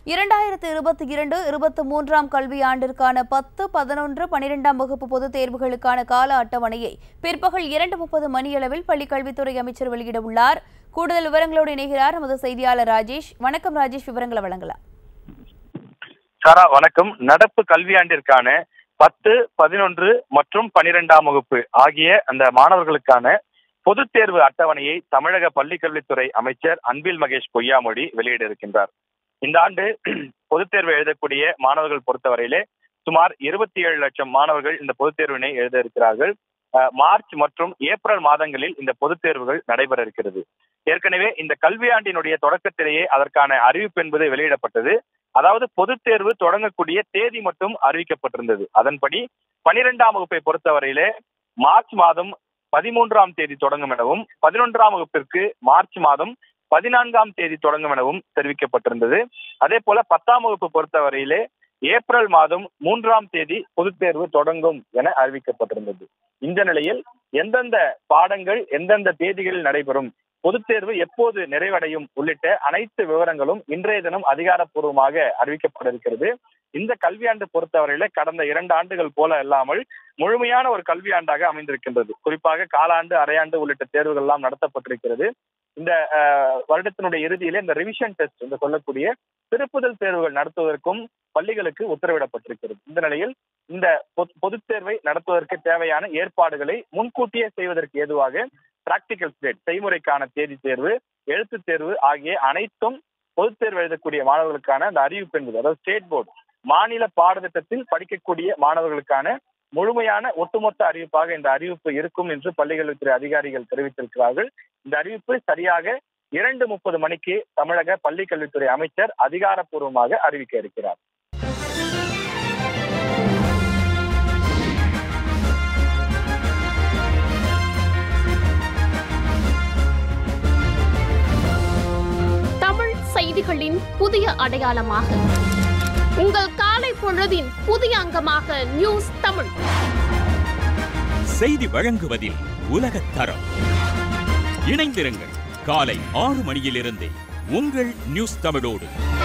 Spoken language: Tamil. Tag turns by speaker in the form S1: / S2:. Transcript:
S1: இரண்டாயிரத்து இருபத்தி இரண்டு இருபத்தி மூன்றாம் கல்வியாண்டிற்கான பத்து பதினொன்று பனிரெண்டாம் வகுப்பு பொதுத் தேர்வுகளுக்கான கால அட்டவணையை பிற்பகல் இரண்டு முப்பது மணியளவில் பள்ளிக் கல்வித்துறை அமைச்சர் வெளியிட உள்ளார் கூடுதல் விவரங்களோடு இணைகிறார் நமது செய்தியாளர் ராஜேஷ் வணக்கம் ராஜேஷ் விவரங்களை வழங்கலாம்
S2: சாரா வணக்கம் நடப்பு கல்வியாண்டிற்கான பத்து பதினொன்று மற்றும் பனிரெண்டாம் வகுப்பு ஆகிய அந்த மாணவர்களுக்கான பொதுத் தேர்வு அட்டவணையை தமிழக பள்ளிக்கல்வித்துறை அமைச்சர் அன்பில் மகேஷ் பொய்யாமொழி வெளியிட இருக்கின்றார் இந்த ஆண்டு பொதுத் தேர்வு எழுதக்கூடிய மாணவர்கள் பொறுத்தவரையிலே சுமார் இருபத்தி ஏழு லட்சம் மாணவர்கள் இந்த பொதுத் தேர்வினை எழுத இருக்கிறார்கள் அஹ், மார்ச் மற்றும் ஏப்ரல் மாதங்களில் இந்த பொதுத் தேர்வுகள் நடைபெற இருக்கிறது ஏற்கனவே இந்த கல்வியாண்டினுடைய தொடக்கத்திலேயே அதற்கான அறிவிப்பு என்பது வெளியிடப்பட்டது அதாவது பொதுத் தேர்வு தொடங்கக்கூடிய தேதி மட்டும் அறிவிக்கப்பட்டிருந்தது அதன்படி பனிரெண்டாம் வகுப்பை பொறுத்தவரையிலே மார்ச் மாதம் பதிமூன்றாம் தேதி தொடங்கும் எனவும் பதினொன்றாம் வகுப்பிற்கு மார்ச் மாதம் பதினான்காம் தேதி தொடங்கும் எனவும் தெரிவிக்கப்பட்டிருந்தது அதே போல பத்தாம் வகுப்பு பொறுத்தவரையிலே ஏப்ரல் மாதம் மூன்றாம் தேதி பொதுத் தேர்வு தொடங்கும் என அறிவிக்கப்பட்டிருந்தது இந்த நிலையில் எந்தெந்த பாடங்கள் எந்தெந்த தேதிகளில் நடைபெறும் பொதுத் தேர்வு எப்போது நிறைவடையும் உள்ளிட்ட அனைத்து விவரங்களும் இன்றைய தினம் அதிகாரப்பூர்வமாக அறிவிக்கப்பட இருக்கிறது இந்த கல்வியாண்டு பொறுத்தவரையில கடந்த இரண்டு ஆண்டுகள் போல இல்லாமல் முழுமையான ஒரு கல்வியாண்டாக அமைந்திருக்கின்றது குறிப்பாக காலாண்டு அரையாண்டு உள்ளிட்ட தேர்வுகள் எல்லாம் நடத்தப்பட்டிருக்கிறது இந்த அஹ், வருடத்தினுடைய இறுதியிலே இந்த ரிவிஷன் டெஸ்ட் என்று சொல்லக்கூடிய திருப்புதல் தேர்வுகள் நடத்துவதற்கும் பள்ளிகளுக்கு உத்தரவிடப்பட்டிருக்கிறது இந்த நிலையில் இந்த பொது- பொதுத் தேர்வை நடத்துவதற்கு தேவையான ஏற்பாடுகளை முன்கூட்டியே செய்வதற்கு ஏதுவாக பிராக்டிகல் ஸ்டேட் செய்முறைக்கான தேதி தேர்வு எழுத்துத் தேர்வு ஆகிய அனைத்தும் பொதுத் தேர்வு எழுதக்கூடிய மாணவர்களுக்கான அந்த அறிவிப்பு என்பது அதாவது ஸ்டேட் போர்டு மாநில பாடத்திட்டத்தில் படிக்கக்கூடிய மாணவர்களுக்கான முழுமையான ஒட்டுமொத்த அறிவிப்பாக இந்த அறிவிப்பு இருக்கும் என்று பள்ளிக்கல்வித்துறை அதிகாரிகள் தெரிவித்திருக்கிறார்கள் இந்த அறிவிப்பு சரியாக இரண்டு முப்பது மணிக்கு தமிழக பள்ளிக்கல்வித்துறை அமைச்சர் அதிகாரப்பூர்வமாக அறிவிக்க இருக்கிறார்
S3: தமிழ் செய்திகளின் புதிய அடையாளமாக உங்கள் காலை பொழுதின் புதிய அங்கமாக நியூஸ் தமிழ்
S4: செய்தி வழங்குவதில் உலகத் தரம் இணைந்திருங்கள் காலை ஆறு மணியிலிருந்தே உங்கள் நியூஸ் தமிழோடு